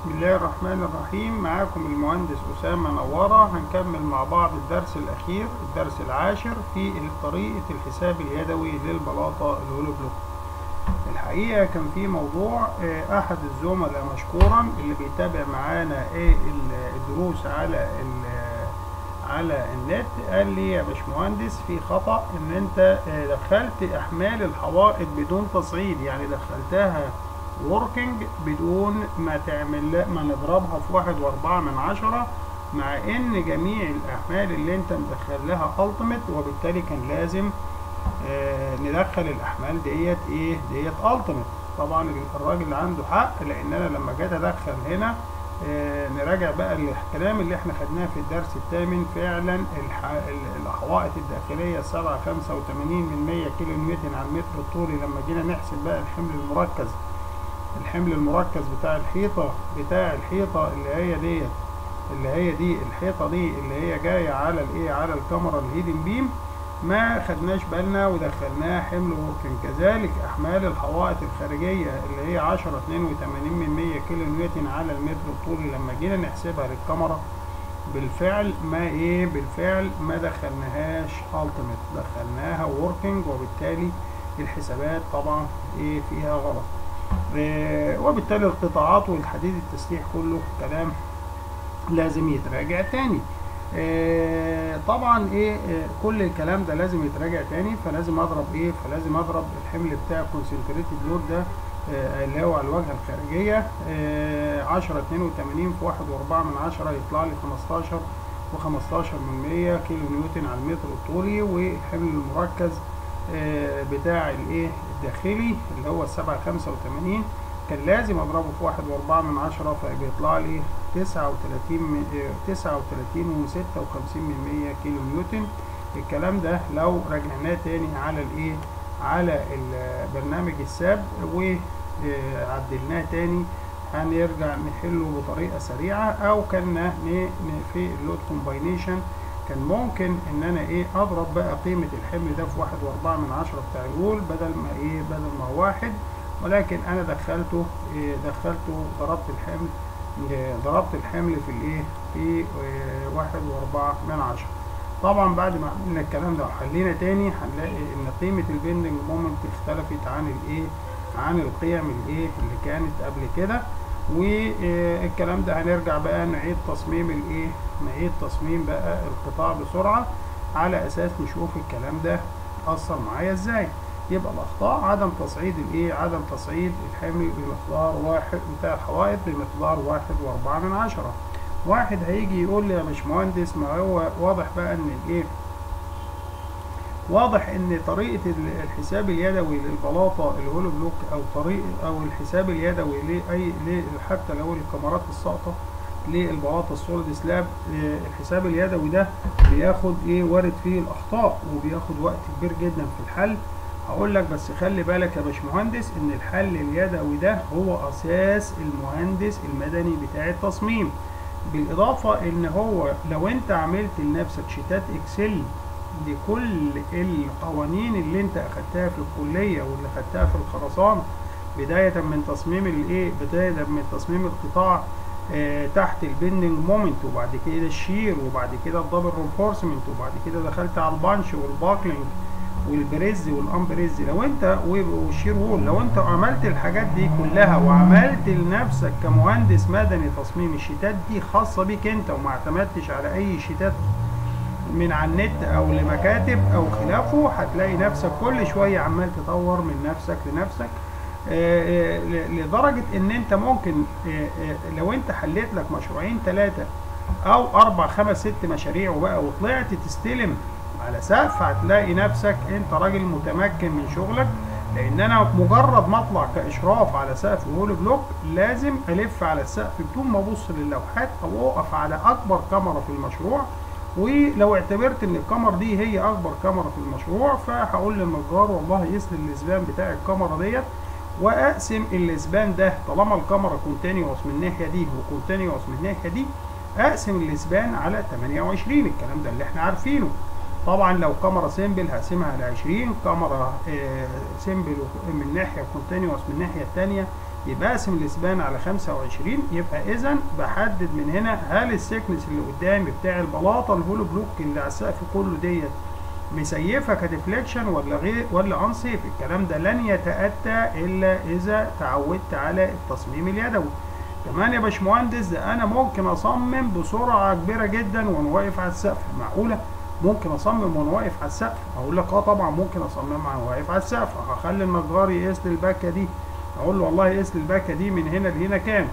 بسم الله الرحمن الرحيم معاكم المهندس أسامة نوارة هنكمل مع بعض الدرس الأخير الدرس العاشر في طريقة الحساب اليدوي للبلاطة الهولو بلوك الحقيقة كان في موضوع آه، أحد الزملاء مشكورا اللي بيتابع معانا إيه الدروس على على النت قال لي يا باشمهندس في خطأ إن أنت آه، دخلت أحمال الحوائط بدون تصعيد يعني دخلتها working بدون ما تعمل ما نضربها في واحد واربعة من عشرة مع ان جميع الاحمال اللي انت مدخل لها ultimate وبالتالي كان لازم آه ندخل الاحمال ديت ايه ديت ultimate طبعا الراجل عنده حق لان انا لما جيت ادخل هنا آه نراجع بقى الكلام اللي احنا خدناه في الدرس الثامن فعلا الحوائط الداخليه سبعة خمسة وتمانين من مية كيلو نيوتن على المتر الطولي لما جينا نحسب بقى الحمل المركز الحمل المركز بتاع الحيطة بتاع الحيطة اللي هي ديت اللي هي دي الحيطة دي اللي هي جاية على الايه على الكاميرا الهيدن بيم ما خدناش بالنا ودخلناه حمل وركن كذلك احمال الحوائط الخارجية اللي هي عشرة اتنين وتمانين من مية كيلو نيوتن على المتر الطولي لما جينا نحسبها للكاميرا بالفعل ما ايه بالفعل ما دخلناهاش التيميت دخلناها وركينج وبالتالي الحسابات طبعا ايه فيها غلط وبالتالي القطاعات والحديد التسليح كله كلام لازم يتراجع تاني طبعا ايه كل الكلام ده لازم يتراجع تاني فلازم اضرب ايه فلازم اضرب الحمل بتاع الكونسنتريتد لود ده اللي هو على الواجهه الخارجيه عشرة اتنين وتمانين في واحد واربعة من عشرة يطلع لي خمستاشر وخمستاشر من مية كيلو نيوتن على المتر الطولي والحمل المركز بتاع الايه الداخلي اللي هو السبعة خمسة وتمانين كان لازم اضربه في واحد واربعة من عشرة فبيطلع لي تسعة وتلاتين تسعة وتلاتين وستة وخمسين من مية كيلو نيوتن الكلام ده لو رجعناه تاني على الايه على البرنامج الساب وعدلناه تاني هنرجع نحله بطريقة سريعة او كنا في اللود كومباينيشن كان ممكن ان انا ايه اضرب بقى قيمة الحمل ده في واحد واربعة من عشرة بتاع الجول بدل ما ايه بدل ما هو واحد ولكن انا دخلته إيه دخلته ضربت الحمل إيه ضربت الحمل في الايه في إيه واحد واربعة من عشرة طبعا بعد ما عملنا الكلام ده وحلينا تاني هنلاقي ان قيمة البندنج مومنت اختلفت عن الايه عن القيم الايه اللي كانت قبل كده والكلام ده هنرجع بقى نعيد تصميم الايه نعيد تصميم بقى القطاع بسرعة على اساس نشوف الكلام ده اثر معايا ازاي يبقى الاخطاء عدم تصعيد الايه عدم تصعيد الحمل بمقدار واحد بتاع الحوائط بمقدار واحد واربعة من عشرة واحد هيجي يقول لي يا باشمهندس ما هو واضح بقى ان الايه واضح ان طريقة الحساب اليدوي للبلاطة الهولو بلوك او طريقة او الحساب اليدوي لاي حتى لو الكاميرات الساقطة للبلاطة السوليد سلاب الحساب اليدوي ده بياخد ايه وارد فيه الاخطاء وبياخد وقت كبير جدا في الحل هقول لك بس خلي بالك يا باشمهندس ان الحل اليدوي ده هو اساس المهندس المدني بتاع التصميم بالاضافة ان هو لو انت عملت لنفسك شيتات اكسل لكل القوانين اللي انت اخدتها في الكلية واللي اخدتها في الخرسانة بداية من تصميم الايه بداية من تصميم القطاع آه تحت البندنج مومنت وبعد كده الشير وبعد كده الدبل رينفورسمنت وبعد كده دخلت على البانش والباكلينج والبريز والامبريز لو انت والشير وول لو انت عملت الحاجات دي كلها وعملت لنفسك كمهندس مدني تصميم الشيتات دي خاصة بيك انت وما اعتمدتش على اي شيتات من على النت او لمكاتب او خلافه هتلاقي نفسك كل شوية عمال تطور من نفسك لنفسك آآ آآ لدرجة ان انت ممكن آآ لو انت حليت لك مشروعين ثلاثة او اربع خمس ست مشاريع وبقى وطلعت تستلم على سقف هتلاقي نفسك انت راجل متمكن من شغلك لان انا مجرد ما اطلع كاشراف على سقف هول بلوك لازم الف على السقف بدون ما ابص للوحات او اقف على اكبر كاميرا في المشروع ولو اعتبرت ان الكاميرا دي هي اكبر كاميرا في المشروع فهقول للنجار والله يسلم الاسبان بتاع الكاميرا ديت واقسم الاسبان ده طالما الكاميرا كونتينيوس من الناحيه دي وكونتينيوس من الناحيه دي اقسم الاسبان على 28 الكلام ده اللي احنا عارفينه طبعا لو كاميرا سيمبل هقسمها على 20 كاميرا آه سيمبل من ناحيه وكونتينيوس من الناحيه الثانيه يبقى اقسم الاسبان على 25 يبقى اذا بحدد من هنا هل السيكنس اللي قدامي بتاع البلاطه الهولو بلوك اللي على السقف كله ديت مسيفه كديفليكشن ولا غير ولا انسيف الكلام ده لن يتاتى الا اذا تعودت على التصميم اليدوي كمان يا باشمهندس ده انا ممكن اصمم بسرعه كبيره جدا وانا واقف على السقف معقوله ممكن اصمم وانا واقف على السقف اقول لك اه طبعا ممكن اصمم وانا واقف على السقف هخلي النجار يقيس لي الباكه دي اقول له والله قيس لي الباكه دي من هنا لهنا كام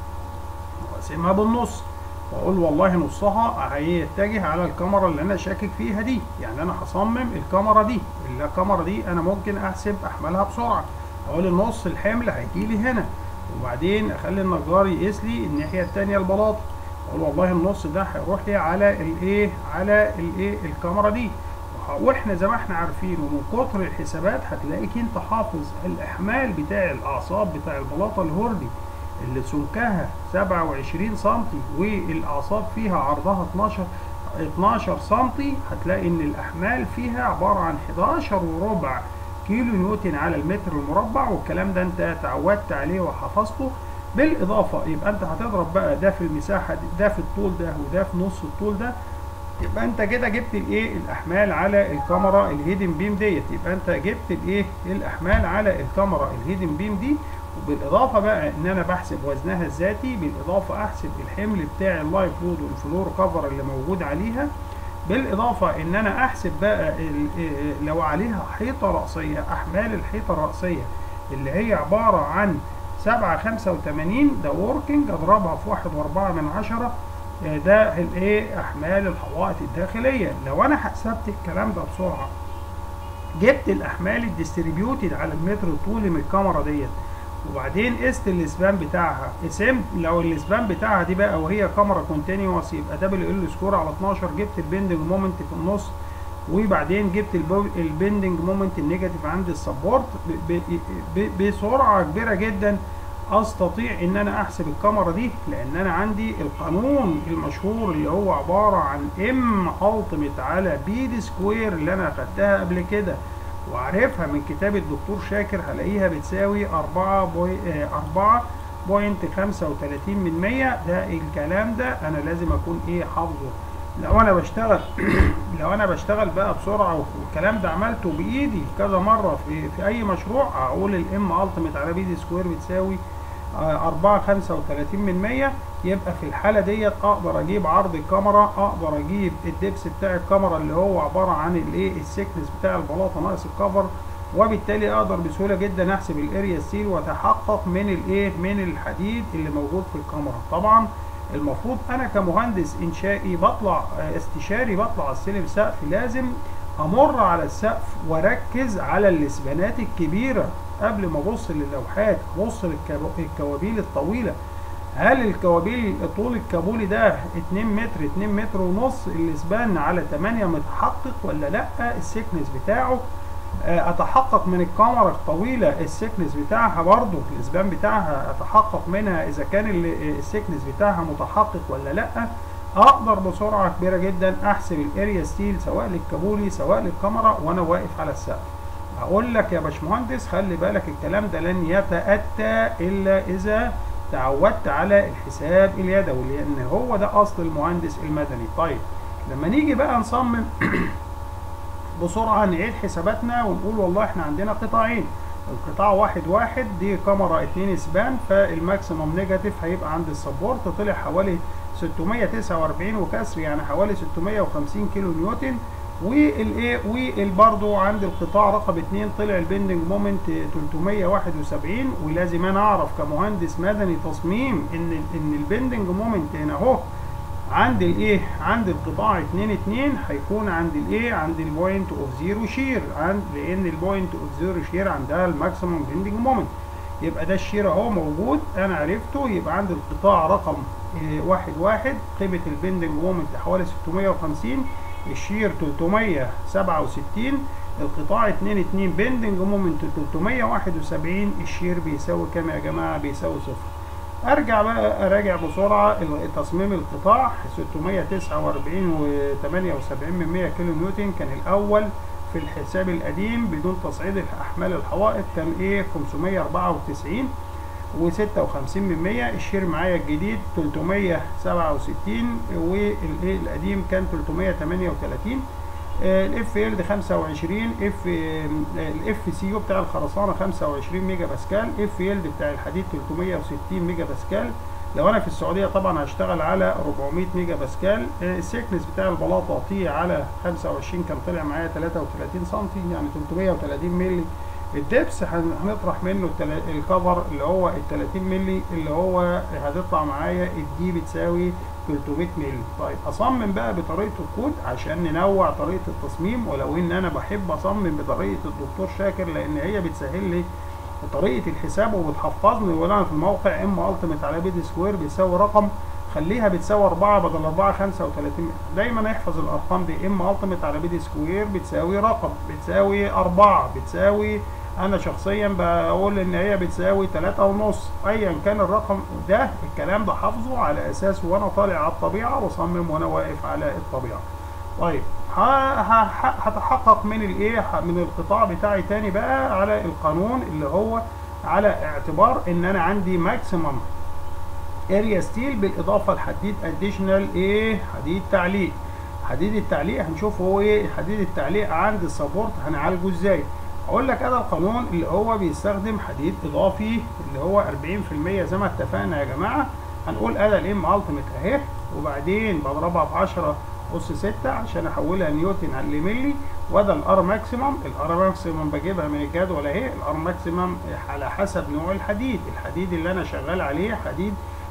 واقسمها بالنص واقول والله نصها هيتجه على الكاميرا اللي انا شاكك فيها دي يعني انا هصمم الكاميرا دي الكاميرا دي انا ممكن احسب احملها بسرعه اقول النص الحمل هيجي لي هنا وبعدين اخلي النجار يقيس لي الناحيه الثانيه البلاطه اقول والله النص ده هيروح لي على الايه على الايه الكاميرا دي واحنا زي ما احنا عارفين ومن كتر الحسابات هتلاقيك انت حافظ الاحمال بتاع الاعصاب بتاع البلاطه الهوردي اللي سمكها 27 سم والاعصاب فيها عرضها 12 12 سم هتلاقي ان الاحمال فيها عباره عن 11 وربع كيلو نيوتن على المتر المربع والكلام ده انت تعودت عليه وحفظته بالاضافه يبقى انت هتضرب بقى ده في المساحه دي ده في الطول ده وده في نص الطول ده يبقى انت كده جبت الايه الاحمال على الكاميرا الهيدن بيم ديت يبقى انت جبت الايه الاحمال على الكاميرا الهيدن بيم دي وبالاضافه بقى ان انا بحسب وزنها الذاتي بالاضافه احسب الحمل بتاع اللايف لود والفلور كفر اللي موجود عليها بالاضافه ان انا احسب بقى لو عليها حيطه راسيه احمال الحيطه الراسيه اللي هي عباره عن 7 85 ده وركينج اضربها في 1.4 من عشرة ده الايه احمال الحوائط الداخليه لو انا حسبت الكلام ده بسرعه جبت الاحمال الديستريبيوتد على المتر الطولي من الكاميرا ديت وبعدين قست الاسبان بتاعها قسمت لو الاسبان بتاعها دي بقى وهي كاميرا كونتينيوس يبقى دبل ال سكور على 12 جبت البندنج مومنت في النص وبعدين جبت البندنج مومنت النيجاتيف عند السبورت بسرعه كبيره جدا استطيع ان انا احسب الكاميرا دي لان انا عندي القانون المشهور اللي هو عباره عن ام التيميت على بي دي سكوير اللي انا اخدتها قبل كده وعارفها من كتاب الدكتور شاكر هلاقيها بتساوي 4 بوي 4 بوينت 35 من 100 ده الكلام ده انا لازم اكون ايه حافظه لو انا بشتغل لو انا بشتغل بقى بسرعه والكلام ده عملته بايدي كذا مره في في اي مشروع هقول الام التيميت على بي دي سكوير بتساوي 4 35 من 100 يبقى في الحاله ديت اقدر اجيب عرض الكاميرا اقدر اجيب الدبس بتاع الكاميرا اللي هو عباره عن الايه السكنس بتاع البلاطه ناقص الكفر وبالتالي اقدر بسهوله جدا احسب الاريا ستيل واتحقق من الايه من الحديد اللي موجود في الكاميرا طبعا المفروض انا كمهندس انشائي بطلع استشاري بطلع على السلم سقف لازم امر على السقف واركز على الاسبانات الكبيره قبل ما ابص للوحات ابص للكوابيل الطويله هل الكوابيل طول الكابولي ده 2 متر 2 متر ونص الاسبان على 8 متحقق ولا لا السكنس بتاعه اتحقق من الكاميرا الطويله السكنس بتاعها برضو الاسبان بتاعها اتحقق منها اذا كان السكنس بتاعها متحقق ولا لا اقدر بسرعه كبيره جدا احسب الاريا ستيل سواء للكابولي سواء للكاميرا وانا واقف على السقف هقول لك يا باشمهندس خلي بالك الكلام ده لن يتاتى الا اذا تعودت على الحساب اليدوي لان هو ده اصل المهندس المدني طيب لما نيجي بقى نصمم بسرعه نعيد حساباتنا ونقول والله احنا عندنا قطاعين القطاع واحد واحد دي كاميرا اتنين اسبان فالماكسيموم نيجاتيف هيبقى عند السبورت طلع حوالي 649 وكسر يعني حوالي 650 كيلو نيوتن والايه والبرضو عند القطاع رقم 2 طلع البندنج مومنت 371 ولازم انا اعرف كمهندس مدني تصميم ان ان البندنج مومنت هنا اهو عند الايه عند القطاع 2 2 هيكون عند الايه عند البوينت اوف زيرو شير عند لان البوينت اوف زيرو شير عندها الماكسيموم بندنج مومنت يبقى ده الشير اهو موجود انا عرفته يبقى عند القطاع رقم إيه واحد واحد قيمه البندنج مومنت حوالي 650 الشير 367 القطاع 2 2 بندنج مومنت 371 الشير بيساوي كام يا جماعه بيساوي صفر ارجع بقى اراجع بسرعه تصميم القطاع 649 و78 من 100 كيلو نيوتن كان الاول في الحساب القديم بدون تصعيد احمال الحوائط كان ايه 594 و56 من 100 الشير معايا الجديد 367 والقديم كان 338 الاف ال 25 اف الاف سي يو بتاع الخرسانه 25 ميجا باسكال اف ال بتاع الحديد 360 ميجا باسكال لو انا في السعوديه طبعا هشتغل على 400 ميجا باسكال السيكنس بتاع البلاطه تي على 25 كان طلع معايا 33 سم يعني 330 مللي الدبس هنطرح منه الكفر اللي هو ال 30 مللي اللي هو هتطلع معايا الدي بتساوي 300 مللي طيب اصمم بقى بطريقه الكود عشان ننوع طريقه التصميم ولو ان انا بحب اصمم بطريقه الدكتور شاكر لان هي بتسهل لي طريقه الحساب وبتحفظني وانا في الموقع ام التيميت على بيد سكوير بيساوي رقم خليها بتساوي 4 بدل 4 35 دايما احفظ الارقام دي ام التيميت على بيد سكوير بتساوي رقم بتساوي 4 بتساوي انا شخصيا بقول ان هي بتساوي 3 ونص ايا كان الرقم ده الكلام ده حافظه على اساس وانا طالع على الطبيعه بصمم وانا واقف على الطبيعه طيب هتحقق من الايه من القطاع بتاعي تاني بقى على القانون اللي هو على اعتبار ان انا عندي ماكسيمم اريا ستيل بالاضافه لحديد اديشنال ايه حديد تعليق حديد التعليق هنشوف هو ايه حديد التعليق عند السبورت هنعالجه ازاي اقول لك هذا القانون اللي هو بيستخدم حديد اضافي اللي هو 40% زي ما اتفقنا يا جماعه هنقول اداه الام التيميت اهي وبعدين بضربها في 10 اس 6 عشان احولها نيوتن على ملي وده الار ماكسيمم الار ماكسيمم بجيبها من الجدول اهي الار ماكسيمم على حسب نوع الحديد الحديد اللي انا شغال عليه حديد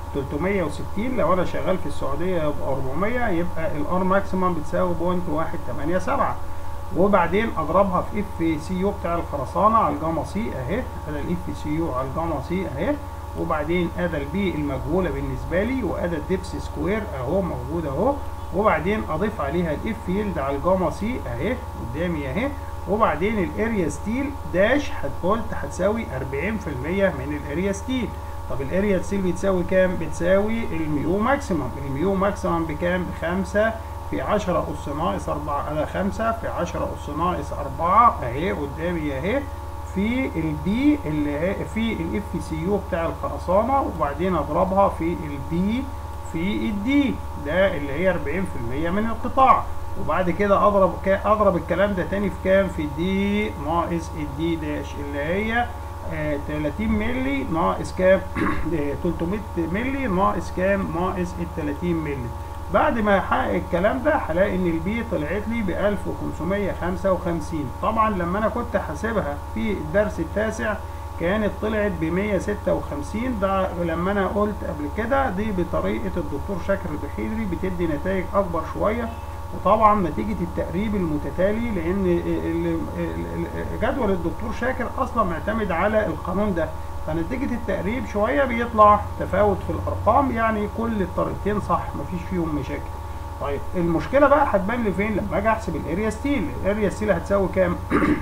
360 لو انا شغال في السعوديه يبقى 400 يبقى الار ماكسيمم بتساوي 0.187 وبعدين اضربها في اف سي يو بتاع الخرسانه على الجاما سي اهي ادي الاف سي يو على الجاما سي اهي وبعدين ادي البي المجهوله بالنسبه لي وادي الدبس سكوير اهو موجود اهو وبعدين اضيف عليها الاف فيلد على الجاما سي اهي قدامي اهي وبعدين الاريا ستيل داش قلت هتساوي 40% من الاريا ستيل طب الاريا ستيل بتساوي كام؟ بتساوي الميو ماكسيمم الميو ماكسيمم بكام؟ بخمسة في 10 اس ناقص 4 على 5 في 10 اس ناقص 4 اهي قدامي اهي في البي اللي هي في الاف سي يو بتاع الخرسانه وبعدين اضربها في البي في الدي ده اللي هي 40% من القطاع وبعد كده اضرب اضرب الكلام ده تاني في كام في دي ناقص الدي داش اللي هي آه 30 مللي ناقص كام 300 مللي ناقص كام ناقص ال 30 مللي بعد ما احقق الكلام ده هلاقي ان البي طلعت لي ب 1555 طبعا لما انا كنت حاسبها في الدرس التاسع كانت طلعت ب 156 ده لما انا قلت قبل كده دي بطريقه الدكتور شاكر البحيري بتدي نتائج اكبر شويه وطبعا نتيجه التقريب المتتالي لان جدول الدكتور شاكر اصلا معتمد على القانون ده فنتيجة التقريب شوية بيطلع تفاوت في الأرقام يعني كل الطريقتين صح مفيش فيهم مشاكل. طيب المشكلة بقى هتبان لي فين لما أجي أحسب الأريا ستيل، الأريا ستيل هتساوي كام؟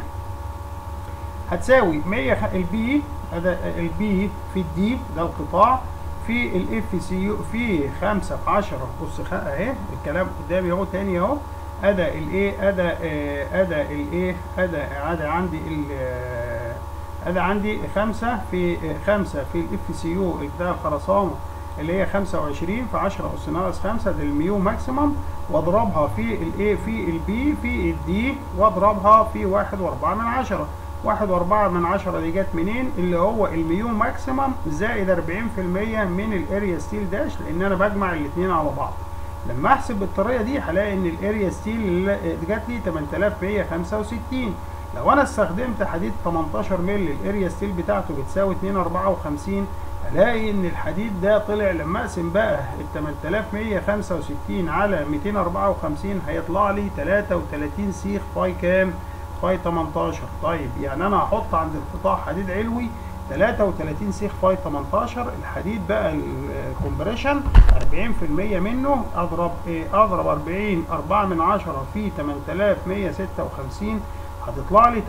هتساوي 100 البي البي في الدي ده القطاع في الاف سي يو في 5 في 10 بص اهي الكلام قدامي اهو تاني اهو أدا الايه أدا أدا الايه أدا أدا عندي ال ادي عندي خمسة في خمسة في الاف سي يو بتاع الخرسانة اللي هي 25 في 10 اس ناقص 5 ده الميو ماكسيمم واضربها في الايه في البي في الدي واضربها في 1 و4 من 10 1 و4 من 10 دي جت منين اللي هو الميو ماكسيمم زائد 40% من الاريا ستيل داش لان انا بجمع الاثنين على بعض لما احسب بالطريقه دي هلاقي ان الاريا ستيل جات لي 8165 لو انا استخدمت حديد 18 مللي الاريا ستيل بتاعته بتساوي 254 الاقي ان الحديد ده طلع لما اقسم بقى ال 8165 على 254 هيطلع لي 33 سيخ فاي كام؟ فاي 18 طيب يعني انا هحط عند القطاع حديد علوي 33 سيخ فاي 18 الحديد بقى الكومبريشن 40% منه اضرب ايه اضرب 40 4 من 10 في 8156 هتطلع لي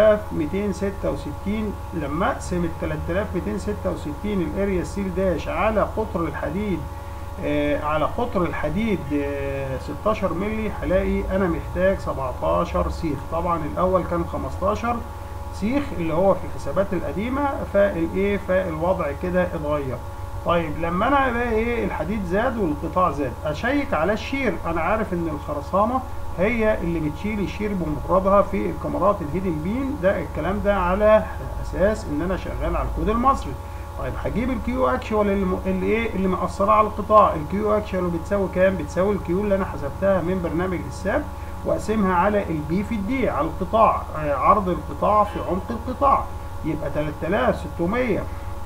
3266 لما اقسم ال 3266 الاريا ستيل داش على قطر الحديد آه على قطر الحديد آه 16 مللي هلاقي انا محتاج 17 سيخ طبعا الاول كان 15 سيخ اللي هو في الحسابات القديمه فالايه فالوضع كده اتغير طيب لما انا بقى ايه الحديد زاد والقطاع زاد اشيك على الشير انا عارف ان الخرسانه هي اللي بتشيل الشير بمفردها في الكاميرات الهيدن بين ده الكلام ده على اساس ان انا شغال على الكود المصري طيب هجيب الكيو اكشوال اللي اللي ايه اللي مأثره على القطاع الكيو اكشوال بتساوي كام بتساوي الكيو اللي انا حسبتها من برنامج الساب واقسمها على البي في الدي على القطاع آه عرض القطاع في عمق القطاع يبقى 3600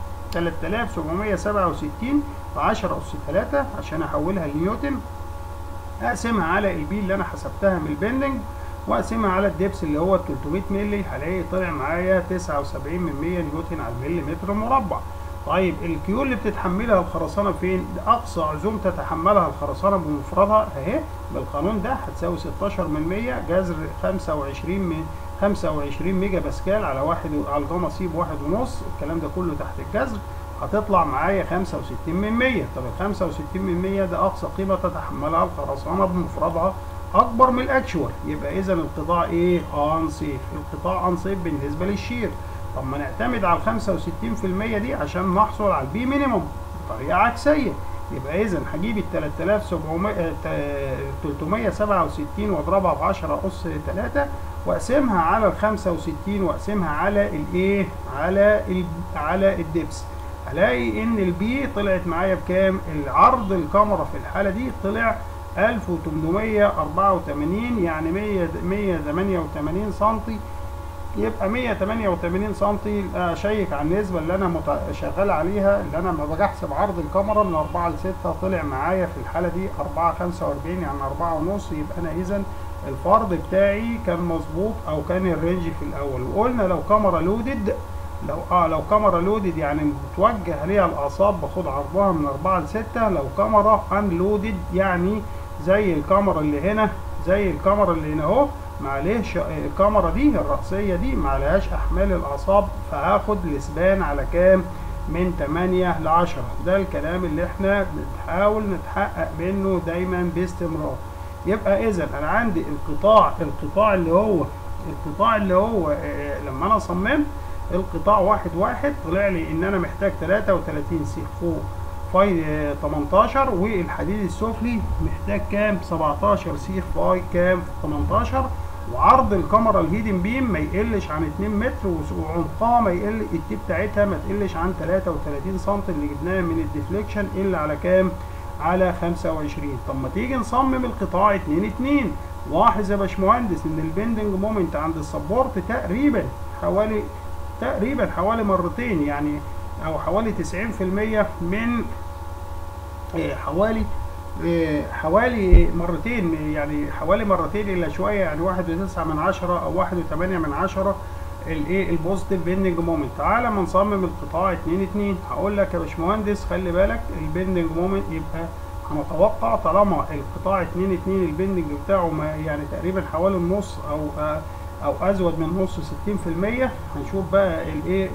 3767 في 10 أس 3 عشان أحولها لنيوتن أقسمها على البي اللي أنا حسبتها من البندنج وأقسمها على الدبس اللي هو 300 مللي هلاقي طلع معايا 79 من 100 نيوتن على المليمتر مربع. طيب الكيو اللي بتتحملها الخرسانة فين؟ ده أقصى عزوم تتحملها الخرسانة بمفردها أهي بالقانون ده هتساوي 16 من 100 جذر 25 من 25 ميجا باسكال على واحد على الجاما سي بواحد ونص الكلام ده كله تحت الجذر هتطلع معايا 65 من 100 طب ال 65 من 100 ده اقصى قيمه تتحملها الخرسانه بمفردها اكبر من الاكشوال يبقى اذا القطاع ايه انصيف القطاع انصيف بالنسبه للشير طب ما نعتمد على ال 65% دي عشان نحصل على البي مينيموم بطريقه عكسيه يبقى اذا هجيب ال 3700 367 واضربها في 10 اس 3 واقسمها على ال 65 واقسمها على الايه على ال على الدبس هلاقي ان البي طلعت معايا بكام العرض الكاميرا في الحاله دي طلع 1884 يعني 100 188 سم يبقى 188 سم اشيك على النسبه اللي انا مت... شغال عليها اللي انا لما باجي احسب عرض الكاميرا من 4 ل 6 طلع معايا في الحاله دي 4 45 يعني 4 ونص يبقى انا اذا الفرض بتاعي كان مظبوط او كان الرينج في الاول وقلنا لو كاميرا لودد لو اه لو كاميرا لودد يعني متوجه ليها الاعصاب باخد عرضها من 4 ل 6 لو كاميرا ان لودد يعني زي الكاميرا اللي هنا زي الكاميرا اللي هنا اهو معلش الكاميرا دي الرأسية دي معلهاش أحمال الأعصاب فهاخد الإسبان على كام؟ من 8 ل 10 ده الكلام اللي احنا بنحاول نتحقق منه دايما باستمرار يبقى إذا أنا عندي القطاع القطاع اللي هو القطاع اللي هو اه لما أنا صممت القطاع واحد واحد طلع لي إن أنا محتاج 33 سيخ فوق فاي 18 والحديد السفلي محتاج كام 17 سيخ فاي كام 18 وعرض الكاميرا الهيدن بيم ما يقلش عن 2 متر وعمقها ما يقل التيب بتاعتها ما تقلش عن 33 سم اللي جبناها من الديفليكشن الا على كام على 25 طب ما تيجي نصمم القطاع 2 2 لاحظ يا باشمهندس ان البندنج مومنت عند السبورت تقريبا حوالي تقريبا حوالي مرتين يعني او حوالي 90% من حوالي حوالي مرتين يعني حوالي مرتين الا شويه يعني واحد وتسعة من عشرة او واحد وثمانية من عشرة الايه البوزيتيف بيندنج مومنت تعالى ما نصمم القطاع 2 2 هقول لك يا باشمهندس خلي بالك البيندنج مومنت يبقى هنتوقع طالما القطاع 2 2 البيندنج بتاعه ما يعني تقريبا حوالي النص او او ازود من نص 60% هنشوف بقى الايه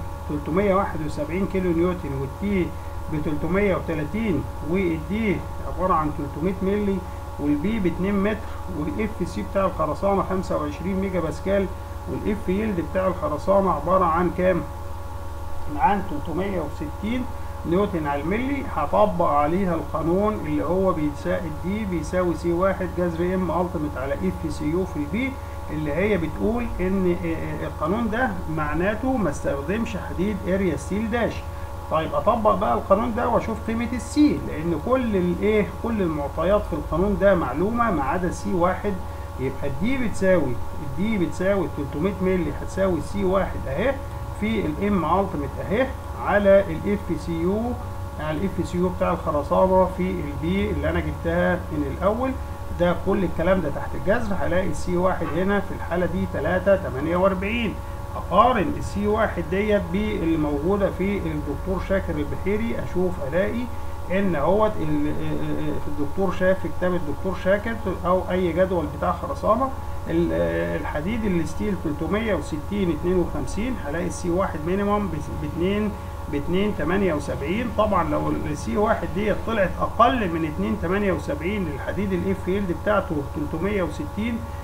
371 كيلو نيوتن والتي ب 330 والدي عباره عن 300 مللي والبي ب 2 متر والاف سي بتاع الخرسانه 25 ميجا باسكال والاف يلد بتاع الخرسانه عباره عن كام؟ عن 360 نيوتن على الملي هطبق عليها القانون اللي هو بيساوي دي بيساوي سي واحد جذر ام التيمت على اف سي يو في البي اللي هي بتقول ان القانون ده معناته ما استخدمش حديد اريا ستيل داش طيب اطبق بقى القانون ده واشوف قيمه السي لان كل الايه كل المعطيات في القانون ده معلومه ما عدا سي واحد يبقى الدي بتساوي الدي بتساوي 300 مللي هتساوي سي واحد اهي في الام التيمت اهي على الاف سي يو على الاف سي يو بتاع الخرسانه في البي اللي انا جبتها من الاول ده كل الكلام ده تحت الجذر هلاقي السي واحد هنا في الحاله دي 3 48 اقارن السي واحد ديت باللي موجوده في الدكتور شاكر البحيري اشوف الاقي ان هوت الدكتور شاف في كتاب الدكتور شاكر او اي جدول بتاع خرسانه الحديد الستيل 360 52 هلاقي السي واحد مينيمم ب 2 ب 2 78 طبعا لو السي واحد ديت طلعت اقل من 2 78 للحديد الاف فيلد بتاعته 360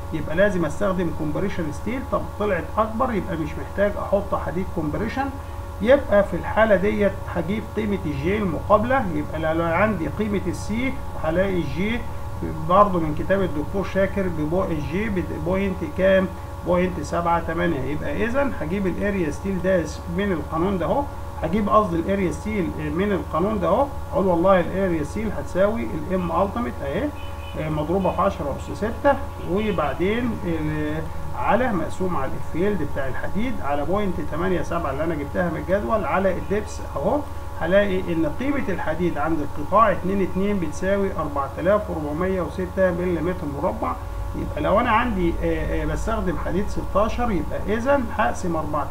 يبقى لازم استخدم كومبريشن ستيل طب طلعت اكبر يبقى مش محتاج احط حديد كومبريشن يبقى في الحالة ديت هجيب قيمة الجي المقابلة يبقى لو عندي قيمة السي هلاقي الجي برضه من كتاب الدكتور شاكر ببو الجي بوينت كام؟ بوينت سبعة تمانية يبقى إذا هجيب الاريا ستيل ده من القانون ده أهو هجيب قصدي الاريا ستيل من القانون ده أهو أقول والله الاريا ستيل هتساوي الام التيميت أهي مضروبة في 10 أس 6 وبعدين على مقسوم على الفيلد بتاع الحديد على بوينت 8 7 اللي انا جبتها من الجدول على الدبس اهو هلاقي ان قيمة الحديد عند القطاع 2 2 بتساوي 4406 ملم مربع يبقى لو انا عندي آآ آآ بستخدم حديد 16 يبقى اذا هقسم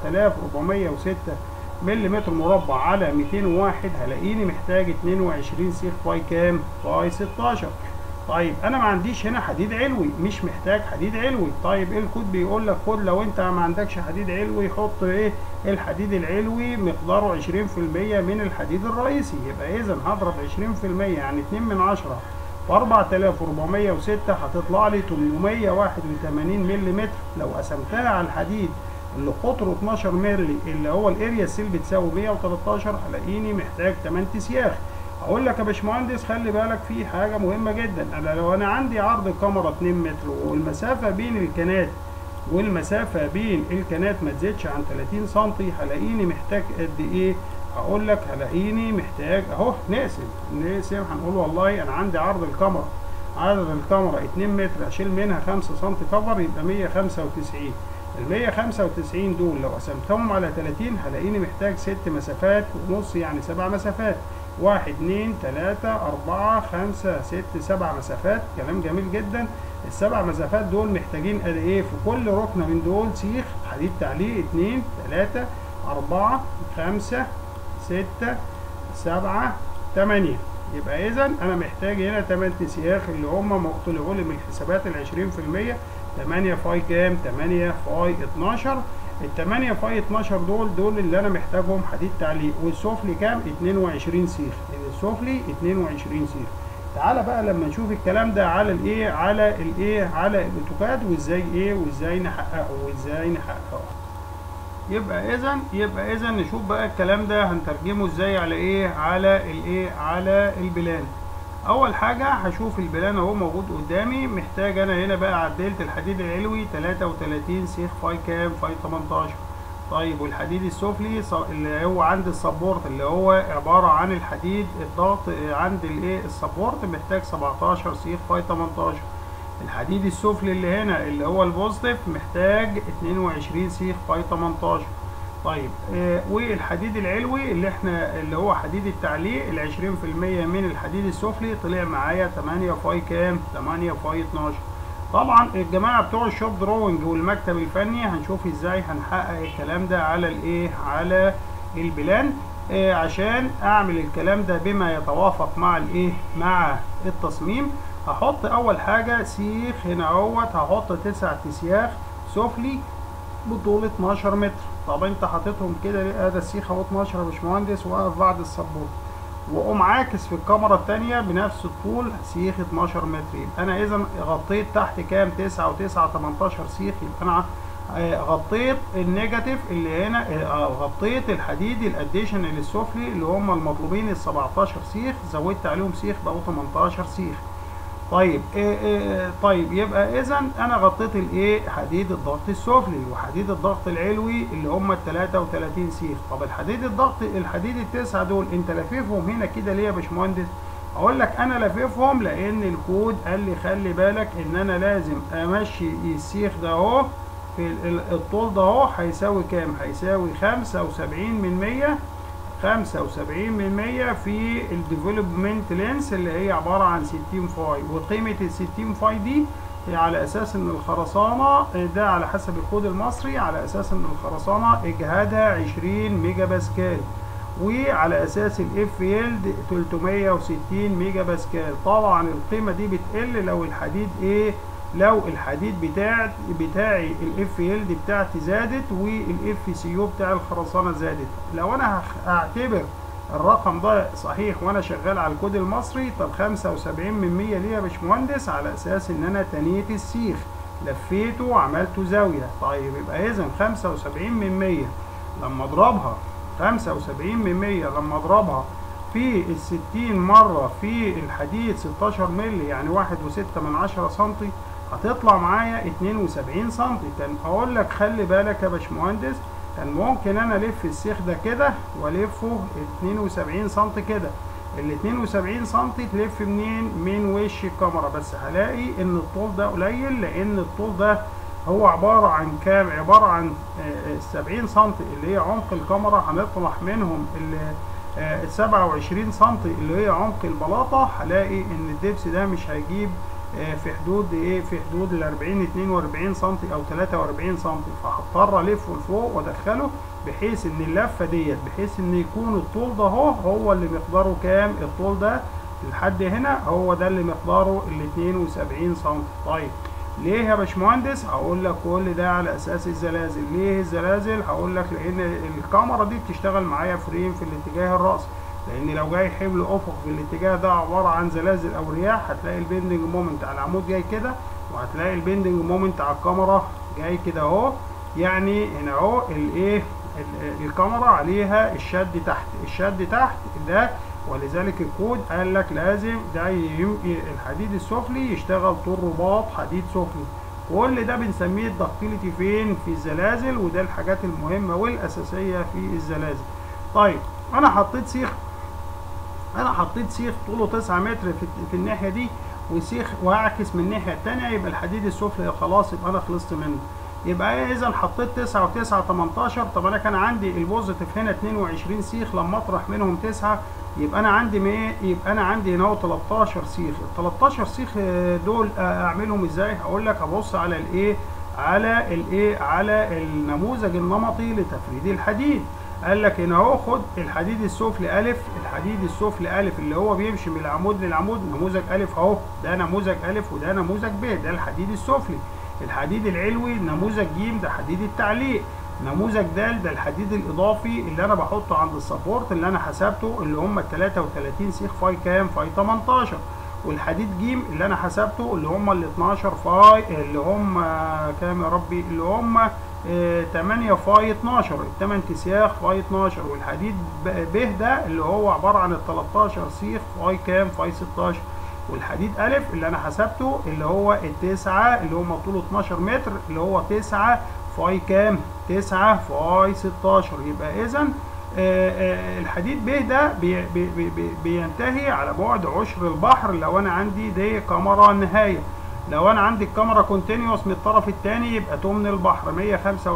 4406 ملم مربع على 201 هلاقيني محتاج 22 سيخ باي كام؟ باي 16 طيب انا ما عنديش هنا حديد علوي مش محتاج حديد علوي طيب ايه الكود بيقول لك خد لو انت ما عندكش حديد علوي حط ايه الحديد العلوي مقداره 20% من الحديد الرئيسي يبقى اذا هضرب 20% يعني 2 من 10 في 4406 هتطلع لي 881 ملم لو قسمتها على الحديد اللي قطره 12 مللي اللي هو الاريا سيل بتساوي 113 هلاقيني محتاج 8 سياخ اقول لك يا باشمهندس خلي بالك في حاجه مهمه جدا انا لو انا عندي عرض الكاميرا 2 متر والمسافه بين الكنات والمسافه بين الكنات ما تزيدش عن 30 سم هلاقيني محتاج قد ايه هقول لك هلاقيني محتاج اهو نقسم نقسم هنقول والله انا عندي عرض الكاميرا عرض الكاميرا 2 متر اشيل منها 5 سم كفر يبقى 195 ال 195 دول لو قسمتهم على 30 هلاقيني محتاج ست مسافات ونص يعني سبع مسافات واحد اتنين تلاتة أربعة خمسة ست سبع مسافات كلام جميل جدا السبع مسافات دول محتاجين قد إيه في كل ركنة من دول سيخ حديد تعليق اتنين تلاتة أربعة خمسة ستة سبعة تمانية يبقى إذا أنا محتاج هنا تمن سياخ اللي هم طلعوا لي من الحسابات العشرين في المية تمانية فاي كام؟ تمانية فاي اتناشر التمانية فاي 12 دول دول اللي انا محتاجهم حديد تعليق والسفلي كام 22 سيخ السفلي 22 سيخ تعالى بقى لما نشوف الكلام ده على الايه على الايه على الاوتوكاد وازاي ايه وازاي نحققه وازاي نحققه يبقى اذا يبقى اذا نشوف بقى الكلام ده هنترجمه ازاي على ايه على الايه على البلان اول حاجة هشوف البلان اهو موجود قدامي محتاج انا هنا بقى عدلت الحديد العلوي 33 سيخ فاي كام فاي 18 طيب والحديد السفلي اللي هو عند السبورت اللي هو عبارة عن الحديد الضغط عند الايه السبورت محتاج 17 سيخ فاي 18 الحديد السفلي اللي هنا اللي هو البوزيتيف محتاج 22 سيخ فاي 18 طيب آه والحديد العلوي اللي احنا اللي هو حديد التعليق ال 20% من الحديد السفلي طلع معايا 8 فاي كام 8 فاي 12 طبعا الجماعه بتوع الشوب دروينج والمكتب الفني هنشوف ازاي هنحقق الكلام ده على الايه على البلان آه عشان اعمل الكلام ده بما يتوافق مع الايه مع التصميم هحط اول حاجه سيخ هنا اهوت هحط تسع سياخ سفلي بطول 12 متر طب انت حاططهم كده ليه ادي السيخ اهو 12 يا باشمهندس واقف بعد السبورت واقوم عاكس في الكاميرا التانية بنفس الطول سيخ 12 متر يبقى انا اذا غطيت تحت كام 9 و9 18 سيخ يبقى انا غطيت النيجاتيف اللي هنا غطيت الحديد الاديشنال السفلي اللي هم المطلوبين ال 17 سيخ زودت عليهم سيخ بقوا 18 سيخ طيب إيه إيه طيب يبقى اذا انا غطيت الايه حديد الضغط السفلي وحديد الضغط العلوي اللي هم ال 33 سيخ طب الحديد الضغط الحديد التسعه دول انت لاففهم هنا كده ليه يا باشمهندس اقول لك انا لاففهم لان الكود قال لي خلي بالك ان انا لازم امشي السيخ ده اهو في الطول ده اهو هيساوي كام هيساوي 75 من 100 75 من 100 في الديفلوبمنت لينس اللي هي عبارة عن 60 فاي وقيمة ال 60 فاي دي هي على اساس ان الخرسانة ده على حسب الكود المصري على اساس ان الخرسانة اجهادها 20 ميجا باسكال وعلى اساس الاف يلد 360 ميجا باسكال طبعا القيمة دي بتقل لو الحديد ايه لو الحديد بتاع بتاعي الاف يلد بتاعتي زادت والاف سي يو بتاع الخرسانه زادت لو انا هعتبر الرقم ده صحيح وانا شغال على الكود المصري طب 75 من 100 ليه يا باشمهندس على اساس ان انا تنيت السيخ لفيته عملته زاوية طيب يبقى إذا خمسة وسبعين من مية لما أضربها خمسة وسبعين من مية لما أضربها في الستين مرة في الحديد ستاشر ملي يعني واحد وستة من عشرة سنتي هتطلع معايا اتنين وسبعين سنتي كان أقول لك خلي بالك يا باشمهندس كان ممكن أنا ألف السيخ ده كده وألفه اتنين وسبعين سنتي كده ال 72 سم تلف منين من وش الكاميرا بس هلاقي ان الطول ده قليل لان الطول ده هو عبارة عن كام عبارة عن 70 سم اللي هي عمق الكاميرا هنطرح منهم ال 27 سم اللي هي عمق البلاطة هلاقي ان الدبس ده مش هيجيب في حدود ايه في حدود ال 40 42 سم او 43 سم فهضطر الفه لفوق وادخله بحيث ان اللفه ديت بحيث ان يكون الطول ده هو هو اللي مقداره كام الطول ده لحد هنا هو ده اللي مقداره ال 72 سم طيب ليه يا باشمهندس هقول لك كل ده على اساس الزلازل ليه الزلازل هقول لك لان الكاميرا دي بتشتغل معايا فريم في الاتجاه الرأسي لان لو جاي حمل افق في الاتجاه ده عباره عن زلازل او رياح هتلاقي البندنج مومنت على العمود جاي كده وهتلاقي البندنج مومنت على الكاميرا جاي كده اهو يعني هنا اهو الايه الكاميرا عليها الشد تحت الشد تحت ده ولذلك الكود قال لك لازم ده الحديد السفلي يشتغل طول رباط حديد سفلي كل ده بنسميه الدكتيليتي فين في الزلازل وده الحاجات المهمه والاساسيه في الزلازل طيب انا حطيت سيخ انا حطيت سيخ طوله 9 متر في, في الناحيه دي وسيخ واعكس من الناحيه الثانيه يبقى الحديد السفلي خلاص يبقى انا خلصت منه يبقى اذا حطيت 9 و9 18 طب انا كان عندي البوزيتيف هنا 22 سيخ لما اطرح منهم 9 يبقى انا عندي ايه يبقى انا عندي هنا 13 سيخ ال 13 سيخ دول اعملهم ازاي هقول لك ابص على الايه على الايه على النموذج النمطي لتفريد الحديد قال لك هنا اهو خد الحديد السفلي الف الحديد السفلي الف اللي هو بيمشي من العمود للعمود نموذج الف اهو ده نموذج الف وده نموذج ب ده الحديد السفلي الحديد العلوي نموذج ج ده حديد التعليق نموذج د ده الحديد الاضافي اللي انا بحطه عند السبورت اللي انا حسبته اللي هم ال 33 سيخ فاي كام فاي 18 والحديد ج اللي انا حسبته اللي هم ال 12 فاي اللي هم كام يا ربي اللي هم 8 فاي 12 الثمان تسياخ فاي 12 والحديد ب ده اللي هو عباره عن ال 13 سيخ فاي كام فاي 16 والحديد أ اللي أنا حسبته اللي هو التسعة اللي هم طوله 12 متر اللي هو 9 فاي كام؟ 9 فاي 16 يبقى إذا الحديد ب ده بي بي بي بينتهي على بعد عشر البحر لو أنا عندي دي كاميرا نهاية لو أنا عندي الكاميرا كونتينيوس من الطرف الثاني يبقى تمن البحر 125% 125%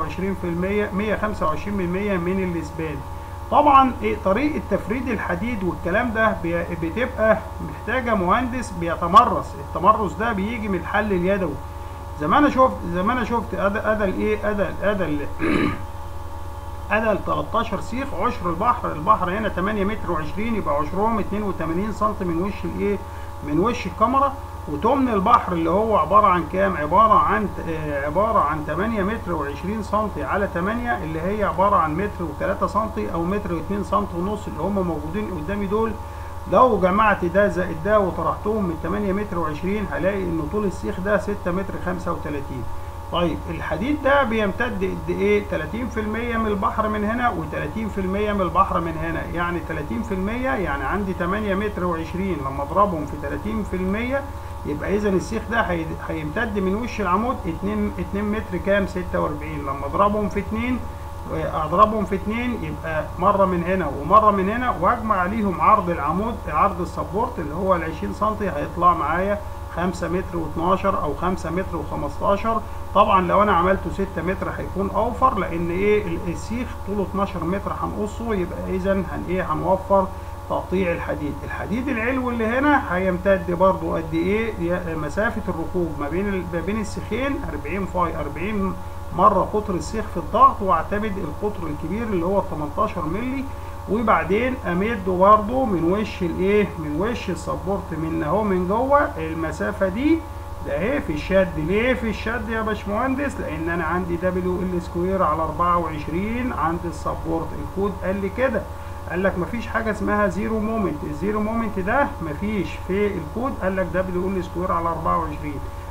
من الإسبان طبعا إيه طريقه تفريد الحديد والكلام ده بتبقى محتاجه مهندس بيتمرس التمرس ده بيجي من الحل اليدوي زي ما انا شفت زي ما انا شفت ادا ادا الايه ادا ادا ادا ال 13 سيخ عشر البحر البحر هنا 8 متر و20 يبقى عشرهم 82 سم من وش الايه من وش الكاميرا وتمن البحر اللي هو عبارة عن كام عبارة عن عبارة عن 8 متر و20 سم على 8 اللي هي عبارة عن متر و3 سم او متر و2 سم ونص اللي هم موجودين قدامي دول لو جمعت ده زائد ده وطرحتهم من 8 متر و20 هلاقي ان طول السيخ ده 6 متر 35 طيب الحديد ده بيمتد قد ايه 30% من البحر من هنا و30% من البحر من هنا يعني 30% يعني عندي 8 متر و20 لما اضربهم في 30% يبقى اذا السيخ ده هيمتد من وش العمود 2 2 متر كام 46 لما اضربهم في 2 اضربهم في 2 يبقى مره من هنا ومره من هنا واجمع عليهم عرض العمود عرض السبورت اللي هو ال 20 سم هيطلع معايا 5 متر و12 او 5 متر و15 طبعا لو انا عملته 6 متر هيكون اوفر لان ايه السيخ طوله 12 متر هنقصه يبقى اذا هن ايه هنوفر تقطيع الحديد الحديد العلوي اللي هنا هيمتد برضو قد ايه مسافه الركوب ما بين ما بين السيخين 40 فاي 40 مره قطر السيخ في الضغط واعتمد القطر الكبير اللي هو 18 مللي وبعدين امده برضو من وش الايه من وش السبورت من اهو من جوه المسافه دي ده اهي في الشد ليه في الشد يا باشمهندس لان انا عندي دبليو ال سكوير على 24 عند السبورت الكود قال لي كده قال لك مفيش حاجه اسمها زيرو مومنت الزيرو مومنت ده مفيش في الكود قال لك دبليو ال سكوير على 24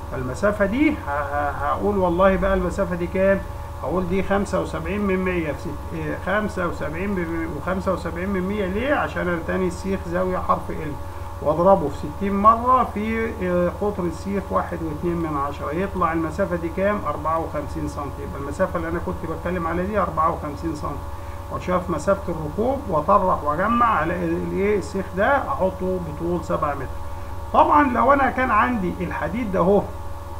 فالمسافة دي ه- ه- هقول والله بقى المسافة دي كام هقول دي خمسة وسبعين من مية في ست إيه، خمسة وسبعين وخمسة وسبعين من مية ليه عشان أنا تاني السيخ زاوية حرف ال واضربه في ستين مرة في آه، قطر السيخ واحد واتنين من عشرة يطلع المسافة دي كام أربعة وخمسين سنتي يبقى المسافة اللي أنا كنت بتكلم عليها دي أربعة وخمسين سنتي وشاف مسافة الركوب وأطرح وأجمع على الإيه السيخ ده أحطه بطول سبعة متر طبعا لو أنا كان عندي الحديد ده أهو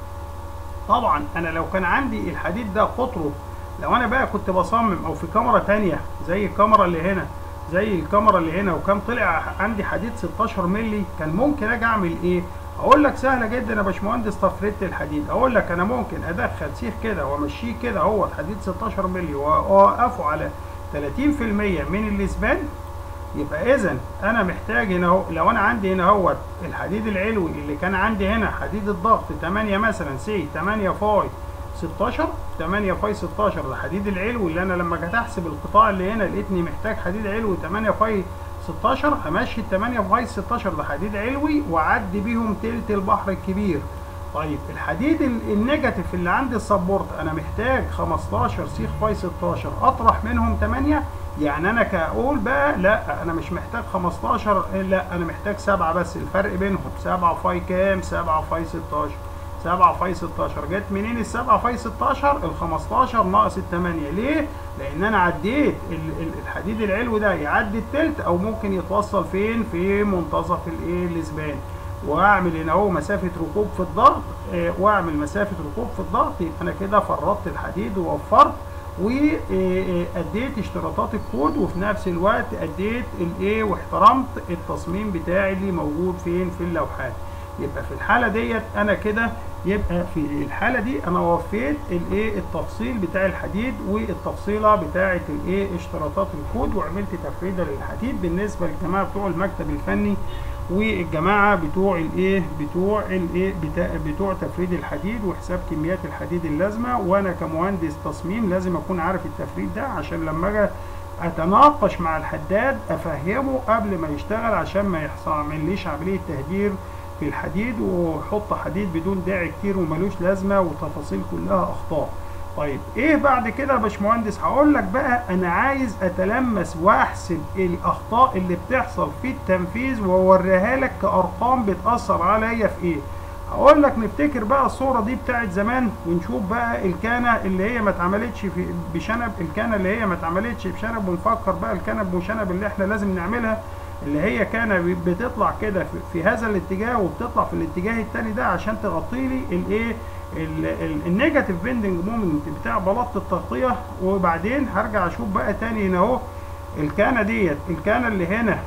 طبعا انا لو كان عندي الحديد ده قطره لو انا بقى كنت بصمم او في كاميرا تانية زي الكاميرا اللي هنا زي الكاميرا اللي هنا وكان طلع عندي حديد 16 مللي كان ممكن اجي اعمل ايه اقول لك سهله جدا يا باشمهندس تفريط الحديد اقول لك انا ممكن ادخل سيخ كده وامشيه كده اهو حديد 16 مللي واوقفه على 30% من الاسبان يبقى اذا انا محتاج هنا اهو لو انا عندي هنا اهوت الحديد العلوي اللي كان عندي هنا حديد الضغط 8 مثلا سي 8 فاي 16 8 فاي 16 ده الحديد العلوي اللي انا لما جيت احسب القطاع اللي هنا لقيتني محتاج حديد علوي 8 فاي 16 همشي ال 8 فاي 16 ده حديد علوي واعدي بيهم تلت البحر الكبير طيب الحديد ال- النيجاتيف اللي عند السبورت انا محتاج 15 سيخ فاي 16 اطرح منهم 8 يعني انا كاقول بقى لا انا مش محتاج 15 لا انا محتاج 7 بس الفرق بينهم 7 فاي كام 7 فاي 16 7 فاي 16 جت منين ال 7 فاي 16 ال 15 ناقص ال 8 ليه لان انا عديت ال- ال- الحديد العلوي ده يعدي التلت او ممكن يتوصل فين في منتصف الايه الاسبان واعمل هنا اهو مسافه ركوب في الضغط آه، واعمل مسافه ركوب في الضغط يبقى انا كده فرطت الحديد ووفرت واديت اشتراطات الكود وفي نفس الوقت اديت الايه واحترمت التصميم بتاعي اللي موجود فين في اللوحات يبقى في الحاله ديت انا كده يبقى في الحاله دي انا وفيت الايه التفصيل بتاع الحديد والتفصيله بتاعه الايه اشتراطات الكود وعملت تفريده للحديد بالنسبه للجماعه بتوع المكتب الفني والجماعه بتوع الايه بتوع الايه بتاع, بتوع تفريد الحديد وحساب كميات الحديد اللازمه وانا كمهندس تصميم لازم اكون عارف التفريد ده عشان لما اجي اتناقش مع الحداد افهمه قبل ما يشتغل عشان ما يحصل عمليش عمليه تهدير في الحديد وحط حديد بدون داعي كتير وملوش لازمه وتفاصيل كلها اخطاء طيب ايه بعد كده يا باشمهندس هقول لك بقى انا عايز اتلمس واحسب الاخطاء اللي بتحصل في التنفيذ واوريها لك كارقام بتاثر عليا في ايه هقول لك نفتكر بقى الصوره دي بتاعت زمان ونشوف بقى الكانه اللي هي ما اتعملتش في بشنب الكانه اللي هي ما اتعملتش بشنب ونفكر بقى الكنب وشنب اللي احنا لازم نعملها اللي هي كانه بتطلع كده في, في هذا الاتجاه وبتطلع في الاتجاه التاني ده عشان تغطي لي الايه النيجاتيف بيندنج مومنت بتاع بلاطه التغطيه وبعدين هرجع اشوف بقى تاني هنا اهو الكانه ديت الكانه اللي هنا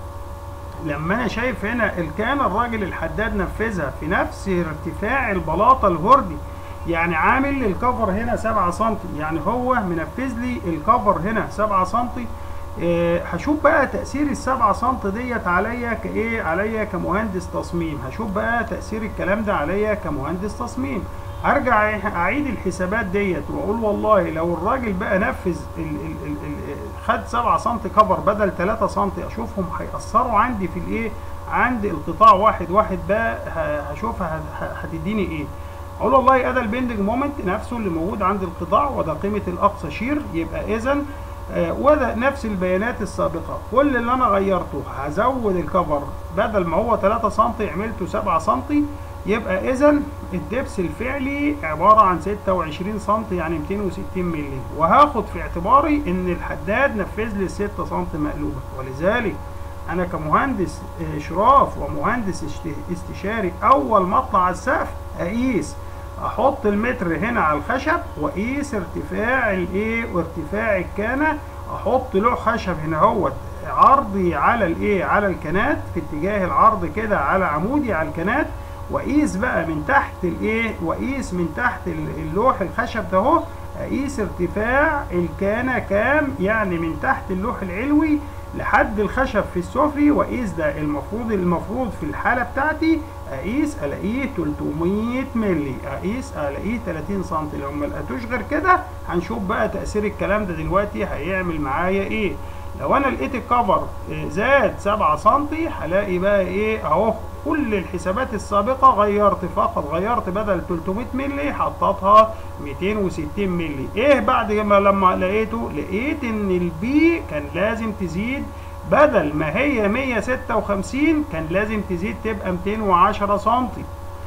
لما انا شايف هنا الكان الراجل الحداد نفذها في نفس ارتفاع البلاطه الهردي يعني عامل الكفر هنا 7 سم يعني هو منفذ لي الكفر هنا 7 سم إيه هشوف بقى تأثير السبعة سم ديت عليا كايه عليا كمهندس تصميم هشوف بقى تأثير الكلام ده عليا كمهندس تصميم ارجع اعيد الحسابات ديت واقول والله لو الراجل بقى نفذ ال ال ال ال خد 7 سم كفر بدل 3 سم اشوفهم هيأثروا عندي في الايه عند القطاع واحد واحد بقى هشوفها هتديني ايه اقول والله ادى البندنج مومنت نفسه اللي موجود عند القطاع وده قيمه الاقصى شير يبقى اذا آه وده نفس البيانات السابقه كل اللي انا غيرته هزود الكفر بدل ما هو 3 سم عملته 7 سم يبقى اذا الدبس الفعلي عباره عن 26 سم يعني 260 مللي وهاخد في اعتباري ان الحداد نفذ لي 6 سم مقلوبه ولذلك انا كمهندس اشراف ومهندس استشاري اول ما اطلع على السقف اقيس احط المتر هنا على الخشب واقيس ارتفاع الايه وارتفاع الكانه احط له خشب هنا اهوت عرضي على الايه على الكنات في اتجاه العرض كده على عمودي على الكنات واقيس بقى من تحت الايه واقيس من تحت اللوح الخشب ده اهو اقيس ارتفاع الكانه كام يعني من تحت اللوح العلوي لحد الخشب في السفلي واقيس ده المفروض المفروض في الحاله بتاعتي اقيس الاقيه 300 مللي اقيس الاقيه 30 سم لو ما لقيتوش غير كده هنشوف بقى تاثير الكلام ده دلوقتي هيعمل معايا ايه لو انا لقيت الكفر زاد 7 سم هلاقي بقى ايه اهو كل الحسابات السابقة غيرت فقط غيرت بدل 300 مللي حطيتها 260 مللي ايه بعد ما لما لقيته لقيت ان البي كان لازم تزيد بدل ما هي 156 كان لازم تزيد تبقى 210 سنتي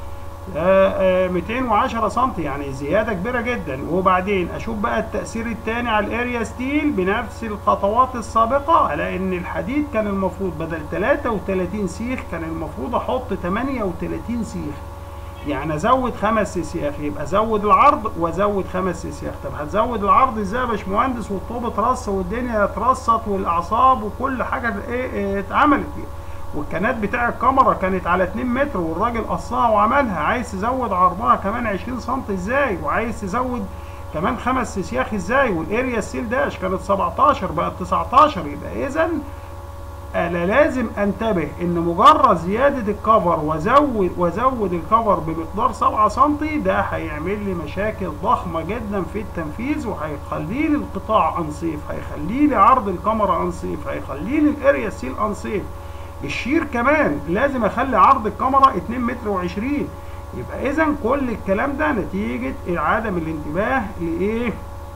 210 سم يعني زيادة كبيرة جدا وبعدين اشوف بقى التأثير الثاني على الاريا ستيل بنفس الخطوات السابقة على ان الحديد كان المفروض بدل 33 سيخ كان المفروض احط 38 سيخ يعني ازود خمس سياخ يبقى ازود العرض وازود خمس سياخ طب هتزود العرض ازاي يا باشمهندس والطوب اترص والدنيا اترصت والاعصاب وكل حاجه ايه اتعملت والكنات بتاع الكاميرا كانت على 2 متر والراجل قصها وعملها عايز تزود عرضها كمان 20 سم ازاي وعايز تزود كمان خمس سياخ ازاي والاريا ستيل داش كانت 17 بقت 19 يبقى اذا انا لازم انتبه ان مجرد زياده الكفر وازود وازود الكفر بمقدار 7 سم ده هيعمل لي مشاكل ضخمه جدا في التنفيذ وهيخلي لي القطاع انصيف هيخلي لي عرض الكاميرا انصيف هيخلي لي الاريا ستيل انصيف الشير كمان لازم اخلي عرض الكاميرا 2 متر و20 يبقى اذا كل الكلام ده نتيجه عدم الانتباه لايه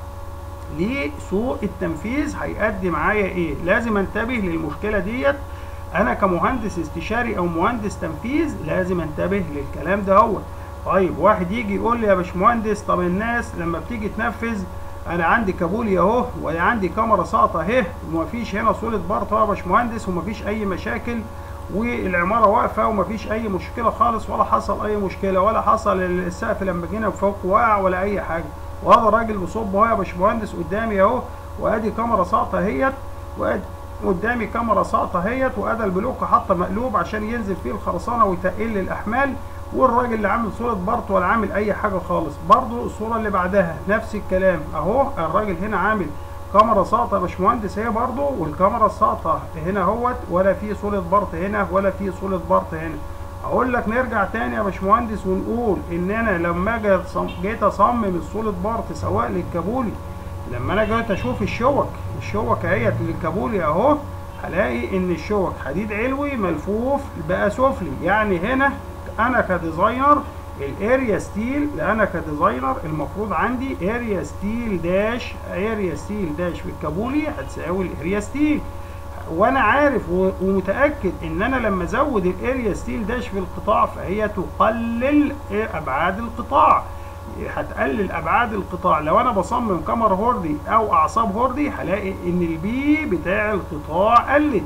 لسوء التنفيذ هيؤدي معايا ايه لازم انتبه للمشكله ديت انا كمهندس استشاري او مهندس تنفيذ لازم انتبه للكلام ده هو طيب واحد يجي يقول لي يا باشمهندس طب الناس لما بتيجي تنفذ انا عندي كابولي اهو وعندي كاميرا ساقطه اهي ومفيش هنا صوره بارت يا باشمهندس ومفيش اي مشاكل والعماره واقفه ومفيش اي مشكله خالص ولا حصل اي مشكله ولا حصل السقف لما جينا فوق واقع ولا اي حاجه وهذا الراجل بصب اهو يا باشمهندس قدامي اهو وادي كاميرا ساقطه اهيت وادي قدامي كاميرا ساقطه اهيت وادي البلوك حاطه مقلوب عشان ينزل فيه الخرسانه ويتقل لي الاحمال والراجل اللي عامل صوره بارت ولا عامل اي حاجه خالص برضو الصوره اللي بعدها نفس الكلام اهو الراجل هنا عامل كاميرا ساقطه يا باشمهندس هي برضو والكاميرا الساقطه هنا اهوت ولا في صوره بارت هنا ولا في صوره بارت هنا اقول لك نرجع تاني يا باشمهندس ونقول ان انا لما جيت اصمم الصوره بارت سواء للكابولي لما انا جيت اشوف الشوك الشوك اهيت للكابولي اهو هلاقي ان الشوك حديد علوي ملفوف بقى سفلي يعني هنا انا كديزاينر الاريا ستيل انا كديزاينر المفروض عندي اريا ستيل داش اريا ستيل داش في الكابولي هتساوي الاريا ستيل وانا عارف ومتاكد ان انا لما ازود الاريا ستيل داش في القطاع فهي تقلل ابعاد القطاع هتقلل ابعاد القطاع لو انا بصمم كاميرا هوردي او اعصاب هوردي هلاقي ان البي بتاع القطاع قلت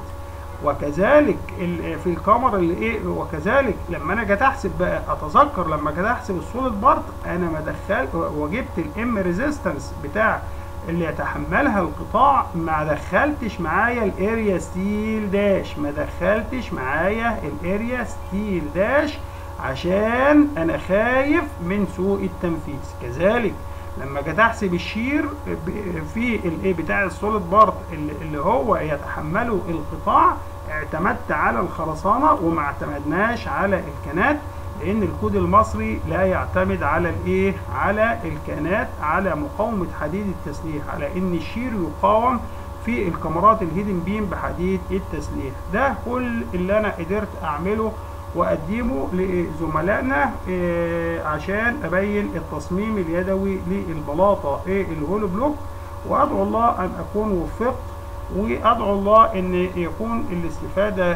وكذلك في الكاميرا اللي ايه وكذلك لما انا جيت احسب بقى اتذكر لما جيت احسب السوليد بارت انا ما دخلت وجبت الام ريزيستنس بتاع اللي يتحملها القطاع ما دخلتش معايا الاريا ستيل داش ما دخلتش معايا الاريا ستيل داش عشان انا خايف من سوء التنفيذ كذلك لما جيت احسب الشير في الايه بتاع السوليد بارت اللي هو يتحمله القطاع اعتمدت على الخرسانه وما اعتمدناش على الكنات لان الكود المصري لا يعتمد على الايه على الكنات على مقاومه حديد التسليح على ان الشير يقاوم في الكاميرات الهيدن بيم بحديد التسليح ده كل اللي انا قدرت اعمله واقدمه لزملائنا عشان ابين التصميم اليدوي للبلاطه الهولو بلوك وادعو الله ان اكون وفقت وادعو الله ان يكون الاستفاده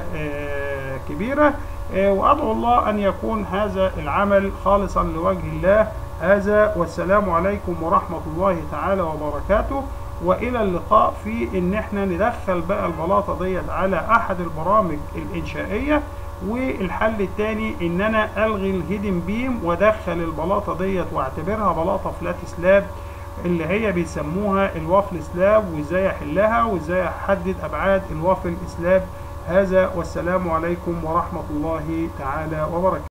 كبيره وادعو الله ان يكون هذا العمل خالصا لوجه الله هذا والسلام عليكم ورحمه الله تعالى وبركاته والى اللقاء في ان احنا ندخل بقى البلاطه ديت على احد البرامج الانشائيه والحل الثاني ان انا الغي الهيدن بيم وادخل البلاطه ديت واعتبرها بلاطه فلات سلاب اللي هي بيسموها الوافل سلاب وازاي احلها وازاي احدد ابعاد الوافل سلاب هذا والسلام عليكم ورحمه الله تعالى وبركاته